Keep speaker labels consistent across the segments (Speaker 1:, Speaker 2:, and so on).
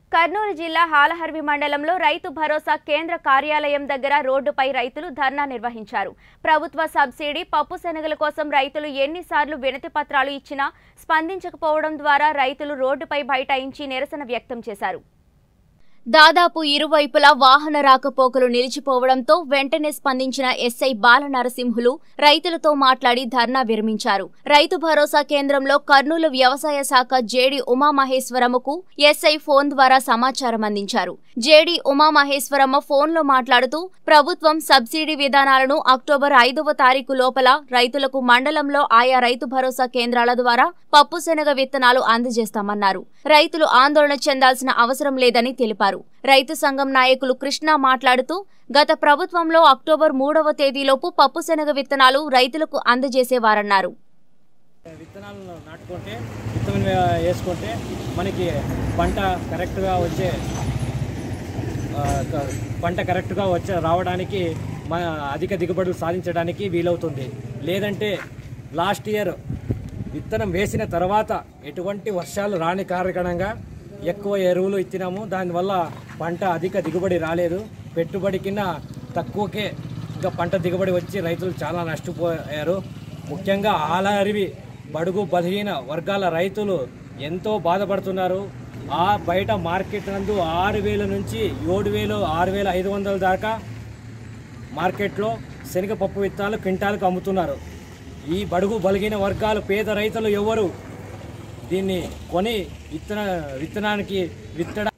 Speaker 1: కర్నూలు జిల్లా హాలహర్వి మండలంలో రైతు భరోసా కేంద్ర కార్యాలయం దగ్గర రోడ్డుపై రైతులు ధర్నా నిర్వహించారు ప్రభుత్వ సబ్సిడీ పప్పు శనగల కోసం రైతులు ఎన్నిసార్లు వినతి పత్రాలు ఇచ్చినా స్పందించకపోవడం ద్వారా రైతులు రోడ్డుపై బైఠాయించి నిరసన వ్యక్తం చేశారు దాదాపు ఇరువైపులా వాహన రాకపోకలు నిలిచిపోవడంతో వెంటనే స్పందించిన ఎస్ఐ బాల నరసింహులు రైతులతో మాట్లాడి ధర్నా విరమించారు రైతు భరోసా కేంద్రంలో కర్నూలు వ్యవసాయ శాఖ జేడి ఉమామహేశ్వరమ్మకు ఎస్ఐ ఫోన్ ద్వారా సమాచారం అందించారు జేడి ఉమామహేశ్వరమ్మ ఫోన్లో మాట్లాడుతూ ప్రభుత్వం సబ్సిడీ విధానాలను అక్టోబర్ ఐదవ తారీఖు లోపల రైతులకు మండలంలో ఆయా రైతు భరోసా కేంద్రాల ద్వారా పప్పు శనగ విత్తనాలు అందజేస్తామన్నారు రైతులు ఆందోళన చెందాల్సిన అవసరం లేదని తెలిపారు రైతు సంఘం నాయకులు కృష్ణ మాట్లాడుతూ గత ప్రభుత్వంలో అక్టోబర్ మూడవ తేదీలోపు పప్పు శనగ విత్తనాలు రైతులకు అందజేసేవారన్నారు
Speaker 2: విత్తనాలు నాటుకుంటే విత్తనం వేసుకుంటే మనకి పంట కరెక్ట్గా వచ్చే ఆ, క- పంట కరెక్ట్గా వచ్చే రావడానికి మన అధిక దిగుబడులు సాధించడానికి వీలవుతుంది లేదంటే లాస్ట్ ఇయర్ విత్తనం వేసిన తర్వాత ఎటువంటి వర్షాలు రాని కారణంగా ఎక్కువ ఎరువులు ఇచ్చినాము దానివల్ల పంట అధిక దిగుబడి రాలేదు పెట్టుబడి కింద తక్కువకే ఇంకా పంట దిగుబడి వచ్చి రైతులు చాలా నష్టపోయారు ముఖ్యంగా ఆలరివి బడుగు బలహీన వర్గాల రైతులు ఎంతో బాధపడుతున్నారు ఆ బయట మార్కెట్ నందు ఆరు వేల నుంచి ఏడు వేలు ఆరు వేల ఐదు వందల దాకా మార్కెట్లో శనగపప్పు విత్తనాలు క్వింటాలకు అమ్ముతున్నారు ఈ బడుగు బలిగిన వర్గాలు పేద రైతులు ఎవరు దీన్ని కొని విత్తన విత్తనానికి విత్తడ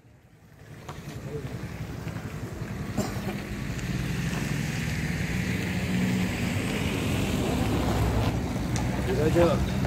Speaker 2: ఈరోజు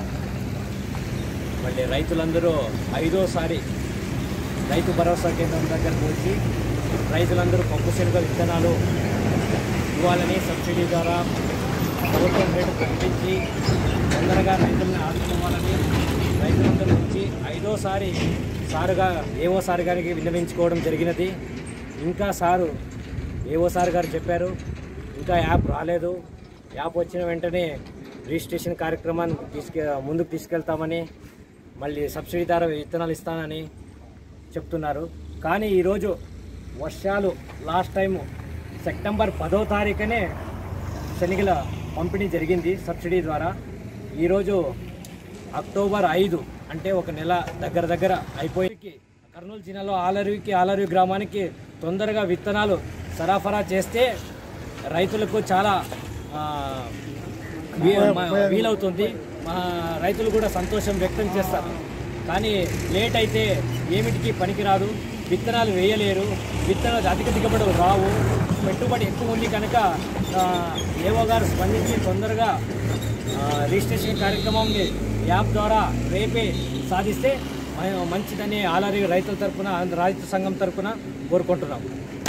Speaker 2: మళ్ళీ రైతులందరూ ఐదోసారి రైతు భరోసా కేంద్రం దగ్గరకు వచ్చి రైతులందరూ పప్పు శనగ విత్తనాలు ఇవ్వాలని సబ్సిడీ ద్వారా ప్రభుత్వం రేటు ప్రకటించి తొందరగా రైతులను ఆదుకోవాలని రైతులందరూ వచ్చి ఐదోసారి సారుగా ఏవో సారు గారికి విన్నవించుకోవడం జరిగినది ఇంకా సారు ఏవో సార్ గారు చెప్పారు ఇంకా యాప్ రాలేదు యాప్ వచ్చిన వెంటనే రిజిస్ట్రేషన్ కార్యక్రమాన్ని తీసుకె ముందుకు తీసుకెళ్తామని మళ్ళీ సబ్సిడీ ద్వారా విత్తనాలు ఇస్తానని చెప్తున్నారు కానీ ఈరోజు వర్షాలు లాస్ట్ టైము సెప్టెంబర్ పదో తారీఖునే శనిగల పంపిణీ జరిగింది సబ్సిడీ ద్వారా ఈరోజు అక్టోబర్ ఐదు అంటే ఒక నెల దగ్గర దగ్గర అయిపోయి కర్నూలు జిల్లాలో ఆలరువికి ఆలరువి గ్రామానికి తొందరగా విత్తనాలు సరఫరా చేస్తే రైతులకు చాలా ఆ, వీ- మ- వీలవుతుంది మా రైతులు కూడా సంతోషం వ్యక్తం చేస్తారు కానీ లేట్ అయితే ఏమిటికి పనికిరాదు విత్తనాలు వేయలేరు విత్తనాలు అధిక దిగుబడులు రావు పెట్టుబడి ఎక్కువ ఉంది కనుక ఆ, ఏవో గారు స్పందించి తొందరగా ఆ, రిజిస్ట్రేషన్ కార్యక్రమంని యాప్ ద్వారా రేపే సాధిస్తే మ- మంచిదని ఆలరి రైతుల తరపున ఆంధ్ర రైతు సంఘం తరపున కోరుకుంటున్నాం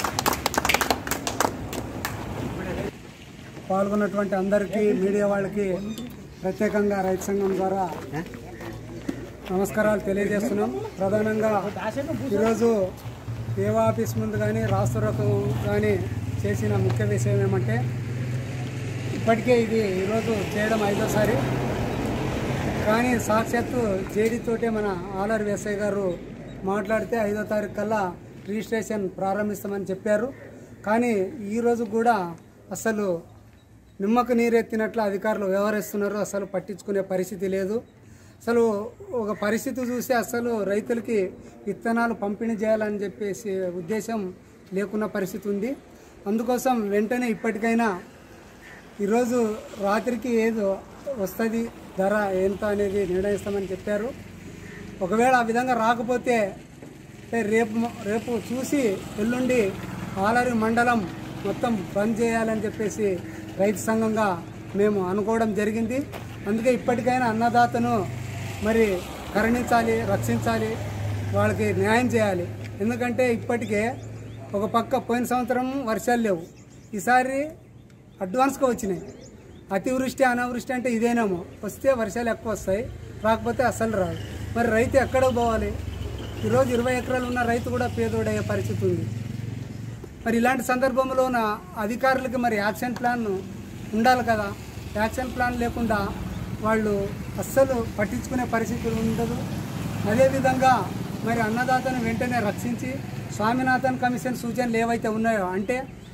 Speaker 3: పాల్గొన్నటువంటి అందరికీ మీడియా వాళ్ళకి ప్రత్యేకంగా రైతు సంఘం ద్వారా నమస్కారాలు తెలియజేస్తున్నాం ప్రధానంగా ఈరోజు దేవా ఆఫీస్ ముందు కానీ రాష్ట్రకు కానీ చేసిన ముఖ్య విషయం ఏమంటే ఇప్పటికే ఇది ఈరోజు చేయడం ఐదోసారి కానీ సాక్షాత్తు జేడీతోటే మన ఆలర్ వేసయ్య గారు మాట్లాడితే ఐదో తారీఖు కల్లా రిజిస్ట్రేషన్ ప్రారంభిస్తామని చెప్పారు కానీ ఈరోజు కూడా అసలు నిమ్మకు నీరెత్తినట్లు అధికారులు వ్యవహరిస్తున్నారు అసలు పట్టించుకునే పరిస్థితి లేదు అసలు ఒక పరిస్థితి చూస్తే అసలు రైతులకి విత్తనాలు పంపిణీ చేయాలని చెప్పేసి ఉద్దేశం లేకున్న పరిస్థితి ఉంది అందుకోసం వెంటనే ఇప్పటికైనా ఈరోజు రాత్రికి ఏదో వస్తుంది ధర ఎంత అనేది నిర్ణయిస్తామని చెప్పారు ఒకవేళ ఆ విధంగా రాకపోతే అంటే రేపు రేపు చూసి ఎల్లుండి ఆలరి మండలం మొత్తం బంద్ చేయాలని చెప్పేసి రైతు సంఘంగా మేము అనుకోవడం జరిగింది అందుకే ఇప్పటికైనా అన్నదాతను మరి కరుణించాలి రక్షించాలి వాళ్ళకి న్యాయం చేయాలి ఎందుకంటే ఇప్పటికే ఒక పక్క పోయిన సంవత్సరం వర్షాలు లేవు ఈసారి అడ్వాన్స్గా వచ్చినాయి అతివృష్టి అనావృష్టి అంటే ఇదేనేమో వస్తే వర్షాలు ఎక్కువ వస్తాయి రాకపోతే అస్సలు రాదు మరి రైతు ఎక్కడ పోవాలి ఈరోజు ఇరవై ఎకరాలు ఉన్న రైతు కూడా పేదోడయ్యే పరిస్థితి ఉంది మరి ఇలాంటి సందర్భంలో ఉన్న అధికారులకి మరి యాక్షన్ ప్లాన్ ఉండాలి కదా యాక్షన్ ప్లాన్ లేకుండా వాళ్ళు అస్సలు పట్టించుకునే పరిస్థితి ఉండదు అదేవిధంగా మరి అన్నదాతను వెంటనే రక్షించి స్వామినాథన్ కమిషన్ సూచనలు ఏవైతే ఉన్నాయో అంటే